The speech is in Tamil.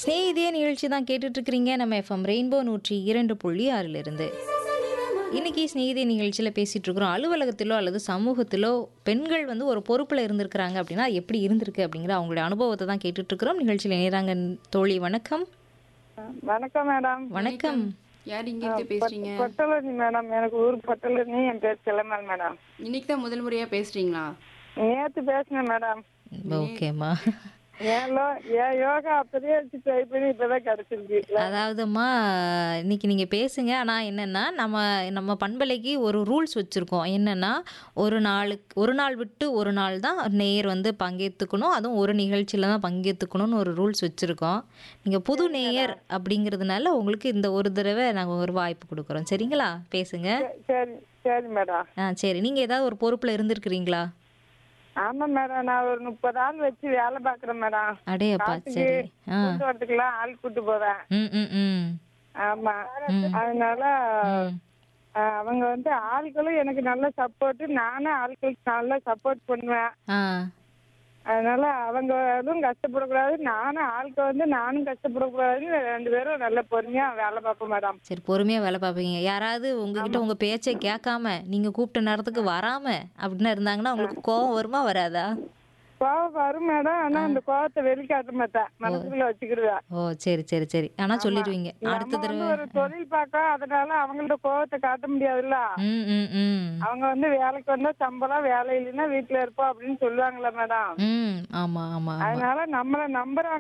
ஸ்நேகிதிய நிகழ்ச்சி தான் கேட்டுட்டு இருக்கிறீங்க நம்ம எஃப்எம் ரெயின்போ நூற்றி இரண்டு புள்ளி ஆறிலிருந்து இன்னைக்கு ஸ்நேகிதிய நிகழ்ச்சியில் பேசிட்டு இருக்கிறோம் அலுவலகத்திலோ அல்லது சமூகத்திலோ பெண்கள் வந்து ஒரு பொறுப்பில் இருந்திருக்கிறாங்க அப்படின்னா அது எப்படி இருந்திருக்கு அப்படிங்கிற அவங்களுடைய அனுபவத்தை தான் கேட்டுட்டு இருக்கிறோம் நிகழ்ச்சியில் நேராங்க தோழி வணக்கம் வணக்கம் மேடம் வணக்கம் யார் இங்க இருந்து பேசுறீங்க பொட்டலனி மேடம் எனக்கு ஊர் பொட்டலனி என் பேர் கிளம்பல் மேடம் இன்னைக்கு தான் முதல் முறையா பேசுறீங்களா நேத்து பேசினேன் மேடம் ஓகேம்மா ஏன் லோ- என் யோகா அப்பதே வச்சு ட்ரை பண்ணி இப்பதான் கிடைச்சிருக்கு அதாவதும்மா இன்னைக்கு நீங்கள் பேசுங்க ஆனால் என்னென்னா நம்ம நம்ம பண்பலைக்கு ஒரு ரூல்ஸ் வச்சுருக்கோம் என்னென்னா ஒரு நாளுக்கு ஒரு நாள் விட்டு ஒரு நாள் தான் நேயர் வந்து பங்கேற்றுக்கணும் அதுவும் ஒரு நிகழ்ச்சியில் தான் பங்கேற்றுக்கணும்னு ஒரு ரூல்ஸ் வச்சுருக்கோம் நீங்கள் புது நேயர் அப்படிங்கிறதுனால உங்களுக்கு இந்த ஒரு தடவை நாங்கள் ஒரு வாய்ப்பு கொடுக்குறோம் சரிங்களா பேசுங்க சரி சரி மேடம் ஆ சரி நீங்கள் ஏதாவது ஒரு பொறுப்பில் இருந்திருக்கிறீங்களா ஆமா மேடம் நான் ஒரு முப்பது ஆள் வச்சு வேலை பாக்குறேன் மேடம் அடேப்பா காட்டுக்கு சரி ஆ கூட்டு வரத்துக்குலாம் ஆள் கூட்டு போறேன் ம் ம் ம் ஆமா அதனால ஆஹ், அவங்க வந்து ஆட்களும் எனக்கு நல்ல சப்போர்ட் நானும் ஆட்களுக்கு நல்லா சப்போர்ட் பண்ணுவேன் ஆ அதனால அவங்க எதுவும் கஷ்டப்படக்கூடாது நானும் ஆளுக்கு வந்து நானும் கஷ்டப்படக்கூடாதுன்னு ரெண்டு பேரும் நல்ல பொறுமையா வேலை பார்ப்போம் மேடம் சரி பொறுமையாக வேலை பார்ப்பீங்க யாராவது உங்ககிட்ட உங்கள் பேச்சை கேட்காம நீங்கள் கூப்பிட்ட நேரத்துக்கு வராம அப்படின்னு இருந்தாங்கன்னா உங்களுக்கு கோவம் வருமா வராதா கோவம் வரும் மேடம் ஆனா அந்த கோவத்தை வெளிக்காட்ட மாட்டேன் மனசுக்குள்ள வச்சுக்கிடுவேன் ஓ சரி சரி சரி ஆனால் சொல்லிடுவீங்க அடுத்த நம்ம வந்து தடவை ஒரு தொழில் பார்க்க அதனால அவங்கள்ட்ட கோவத்தை காட்ட முடியாதுல்ல ம் ம் ம் அவங்க வந்து வேலைக்கு வந்தா சம்பளம் வேலை இல்லைன்னா வீட்டுல இருப்போம் அப்படின்னு சொல்லுவாங்களா மேடம் ம் ஆமாம் ஆமாம் ஆமாம் அதனால நம்மள நம்புறாங்க